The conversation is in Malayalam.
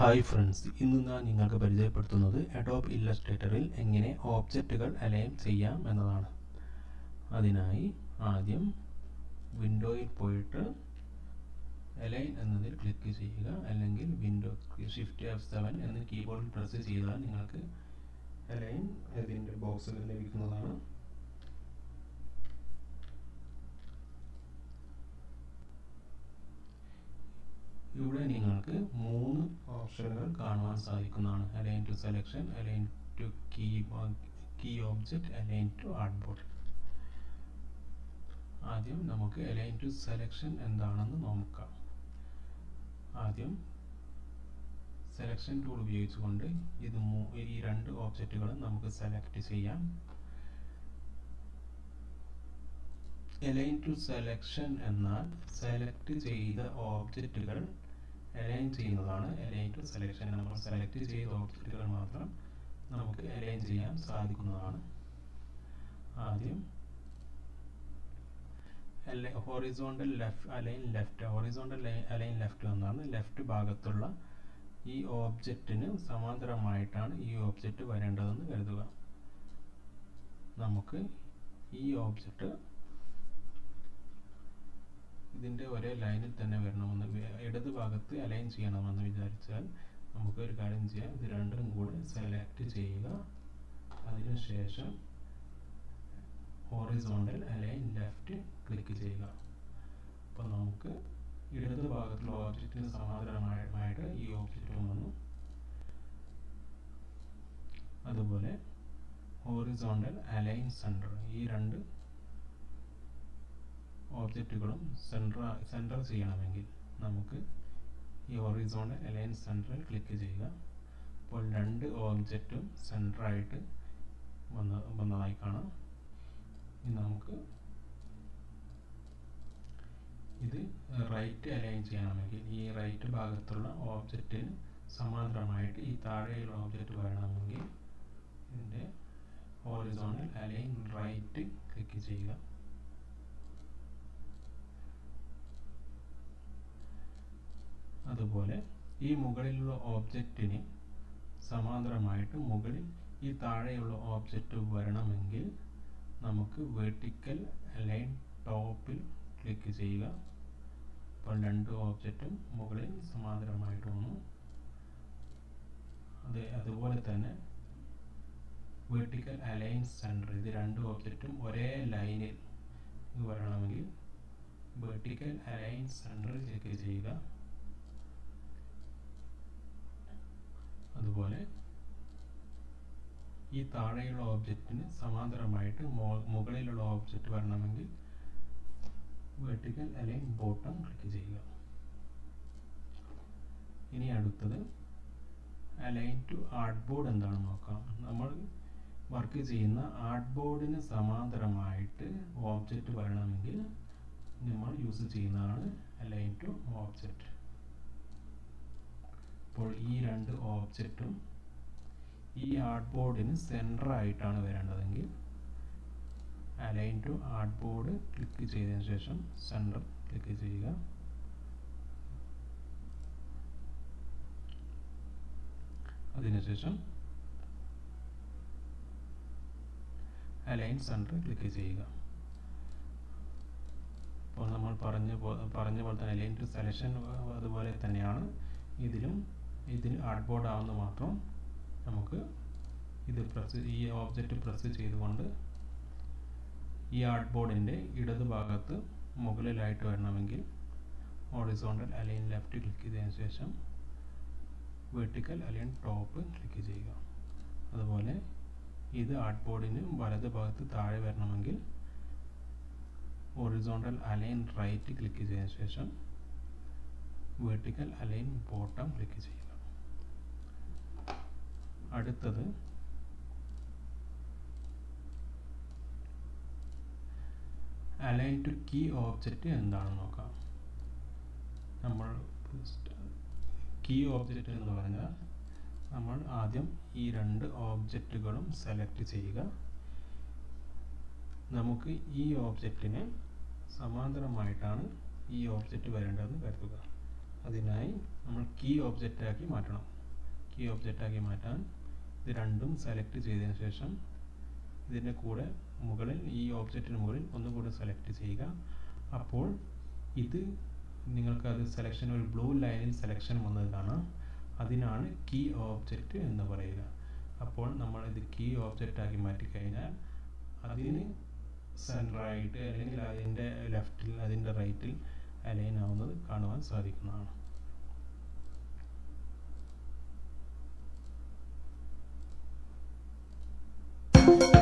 ഹായ് ഫ്രണ്ട്സ് ഇന്ന് ഞാൻ നിങ്ങൾക്ക് പരിചയപ്പെടുത്തുന്നത് അഡോബ് ഇല്ലസ്ട്രേറ്ററിൽ എങ്ങനെ ഓബ്ജക്റ്റുകൾ അലൈൻ ചെയ്യാം എന്നതാണ് അതിനായി ആദ്യം വിൻഡോയിൽ പോയിട്ട് അലൈൻ എന്നതിൽ ക്ലിക്ക് ചെയ്യുക അല്ലെങ്കിൽ വിൻഡോ ഷിഫ്റ്റ് എഫ് സെവൻ എന്ന് കീബോർഡിൽ പ്രസ് ചെയ്താൽ നിങ്ങൾക്ക് അലൈൻ ഇതിൻ്റെ ബോക്സ് ലഭിക്കുന്നതാണ് ഇവിടെ നിങ്ങൾക്ക് മൂന്ന് ഓപ്ഷനുകൾ കാണുവാൻ സാധിക്കുന്നതാണ് align to selection align to key key object align to artboard ആദ്യം നമുക്ക് അലൈൻ ടു സെലക്ഷൻ എന്താണെന്ന് നോക്കാം ആദ്യം സെലക്ഷൻ ടൂൾ ഉപയോഗിച്ചുകൊണ്ട് ഇത് ഈ രണ്ട് ഓബ്ജക്റ്റുകളും നമുക്ക് സെലക്ട് ചെയ്യാം അലൈൻ ടു സെലക്ഷൻ എന്നാൽ സെലക്ട് ചെയ്ത ഓബ്ജക്റ്റുകൾ അലൈൻ ചെയ്യുന്നതാണ് അലൈൻ ടു സെലക്ഷൻ നമ്മൾ സെലക്ട് ചെയ്ത ഓബ്ജക്റ്റുകൾ മാത്രം നമുക്ക് അലൈൻ ചെയ്യാൻ സാധിക്കുന്നതാണ് ആദ്യം horizontal left align left horizontal align left എന്നാണ് ലെഫ്റ്റ് ഭാഗത്തുള്ള ഈ ഓബ്ജക്റ്റിന് സമാന്തരമായിട്ടാണ് ഈ ഓബ്ജക്റ്റ് വരേണ്ടതെന്ന് കരുതുക നമുക്ക് ഈ ഓബ്ജക്റ്റ് ഇതിൻ്റെ ഒരേ ലൈനിൽ തന്നെ വരണമെന്ന് ഇടത് ഭാഗത്ത് അലൈൻ ചെയ്യണമെന്ന് വിചാരിച്ചാൽ നമുക്ക് ഒരു കാര്യം ചെയ്യാം ഇത് രണ്ടും കൂടെ സെലക്ട് ചെയ്യുക അതിനുശേഷം ഹോറിസോണ്ടൽ അലൈൻ ലെഫ്റ്റ് ക്ലിക്ക് ചെയ്യുക അപ്പോൾ നമുക്ക് ഇടത് ഭാഗത്തുള്ള ഓബ്ജക്റ്റിന് സമാന്തരമായിട്ട് ഈ ഓബ്ജക്റ്റും വന്നു അതുപോലെ ഹോറിസോണ്ടൽ അലൈൻ സെൻറ്റർ ഈ രണ്ട് ഓബ്ജക്റ്റുകളും സെൻറ്റർ സെൻറ്റർ ചെയ്യണമെങ്കിൽ നമുക്ക് ഈ ഹൊറിസോണ്ടൽ അലൈൻ സെൻറ്ററിൽ ക്ലിക്ക് ചെയ്യുക അപ്പോൾ രണ്ട് ഓബ്ജക്റ്റും സെൻറ്ററായിട്ട് വന്ന വന്നതായി കാണാം ഇനി നമുക്ക് ഇത് റൈറ്റ് അലൈൻ ചെയ്യണമെങ്കിൽ ഈ റൈറ്റ് ഭാഗത്തുള്ള ഓബ്ജക്റ്റിന് സമാന്തരമായിട്ട് ഈ താഴെയുള്ള ഓബ്ജക്റ്റ് വരണമെങ്കിൽ ഇതിൻ്റെ ഹോറിസോണൽ അലൈൻ റൈറ്റ് ക്ലിക്ക് ചെയ്യുക അതുപോലെ ഈ മുകളിലുള്ള ഓബ്ജക്റ്റിന് സമാന്തരമായിട്ട് മുകളിൽ ഈ താഴെയുള്ള ഓബ്ജക്റ്റ് വരണമെങ്കിൽ നമുക്ക് വെർട്ടിക്കൽ അലൈൻ ടോപ്പിൽ ക്ലിക്ക് ചെയ്യുക അപ്പോൾ രണ്ട് ഓബ്ജക്റ്റും മുകളിൽ സമാന്തരമായിട്ട് വന്നു അത് അതുപോലെ തന്നെ വെർട്ടിക്കൽ അലൈൻ സെൻറ്റർ ഇത് രണ്ട് ഓബ്ജക്റ്റും ഒരേ ലൈനിൽ വരണമെങ്കിൽ വെർട്ടിക്കൽ അലൈൻ സെൻറ്റർ ക്ലിക്ക് ചെയ്യുക അതുപോലെ ഈ താഴെയുള്ള ഓബ്ജക്റ്റിന് സമാന്തരമായിട്ട് മുകളിലുള്ള ഓബ്ജക്റ്റ് വരണമെങ്കിൽ വെർട്ടിക്കൽ അലൈൻ ബോട്ടം ക്ലിക്ക് ചെയ്യുക ഇനി അടുത്തത് അലൈൻ ടു ആർട്ട് ബോർഡ് എന്താണെന്ന് നോക്കാം നമ്മൾ വർക്ക് ചെയ്യുന്ന ആർട്ട് ബോർഡിന് സമാന്തരമായിട്ട് ഓബ്ജക്റ്റ് വരണമെങ്കിൽ നമ്മൾ യൂസ് ചെയ്യുന്നതാണ് അലൈൻ ടു ഓബ്ജക്റ്റ് അപ്പോൾ ഈ രണ്ട് ഓബ്ജക്റ്റും ഈ ആർട്ട് ബോർഡിന് സെൻറ്റർ ആയിട്ടാണ് വരേണ്ടതെങ്കിൽ align to artboard click ചെയ്തതിന് ശേഷം സെൻറ്റർ ക്ലിക്ക് ചെയ്യുക അതിനുശേഷം അലൈൻ സെൻറ്റർ ക്ലിക്ക് ചെയ്യുക അപ്പോൾ നമ്മൾ പറഞ്ഞ പറഞ്ഞ പോലെ തന്നെ അലൈൻ ടു സെലക്ഷൻ അതുപോലെ തന്നെയാണ് ഇതിലും ഇതിന് ആർട്ട് ബോർഡ് ആവുന്ന മാത്രം നമുക്ക് ഇത് പ്രസ് ഈ ഓബ്ജക്റ്റ് പ്രസ് ചെയ്തുകൊണ്ട് ഈ ആർട്ട് ബോർഡിൻ്റെ ഇടത് ഭാഗത്ത് മുകളിലായിട്ട് വരണമെങ്കിൽ ഹോറിസോണ്ടൽ അലൈൻ ലെഫ്റ്റ് ക്ലിക്ക് ചെയ്തതിന് ശേഷം വെർട്ടിക്കൽ അലൈൻ ടോപ്പ് ക്ലിക്ക് ചെയ്യുക അതുപോലെ ഇത് ആർട്ട് ബോർഡിന് വലത് ഭാഗത്ത് താഴെ വരണമെങ്കിൽ ഹോറിസോണ്ടൽ അലൈൻ റൈറ്റ് ക്ലിക്ക് ചെയ്തതിന് ശേഷം വെർട്ടിക്കൽ അലൈൻ ബോട്ടം ക്ലിക്ക് ചെയ്യുക അടുത്തത് അലൈൻ ടു കീ ഓബ്ജക്റ്റ് എന്താണെന്ന് നോക്കാം നമ്മൾ കീ ഓബ്ജക്റ്റ് എന്ന് പറഞ്ഞാൽ നമ്മൾ ആദ്യം ഈ രണ്ട് ഓബ്ജക്റ്റുകളും സെലക്ട് ചെയ്യുക നമുക്ക് ഈ ഓബ്ജക്റ്റിനെ സമാന്തരമായിട്ടാണ് ഈ ഓബ്ജക്റ്റ് വരേണ്ടതെന്ന് കരുതുക അതിനായി നമ്മൾ കീ ഓബ്ജക്റ്റ് ആക്കി മാറ്റണം കീ ഒബ്ജക്റ്റ് ആക്കി മാറ്റാൻ ഇത് രണ്ടും സെലക്ട് ചെയ്തതിന് ശേഷം ഇതിൻ്റെ കൂടെ മുകളിൽ ഈ ഓബ്ജക്റ്റിന് മുകളിൽ ഒന്നുകൂടി സെലക്ട് ചെയ്യുക അപ്പോൾ ഇത് നിങ്ങൾക്ക് അത് സെലക്ഷൻ ഒരു ബ്ലൂ ലൈനിൽ സെലക്ഷൻ വന്നത് കാണാം അതിനാണ് കീ ഓബ്ജക്റ്റ് എന്ന് പറയുക അപ്പോൾ നമ്മൾ ഇത് കീ ഓബ്ജക്റ്റ് ആക്കി മാറ്റിക്കഴിഞ്ഞാൽ അതിന് സെൻറ്ററായിട്ട് അല്ലെങ്കിൽ അതിൻ്റെ ലെഫ്റ്റിൽ അതിൻ്റെ റൈറ്റിൽ അലൈൻ ആവുന്നത് കാണുവാൻ സാധിക്കുന്നതാണ് Thank you.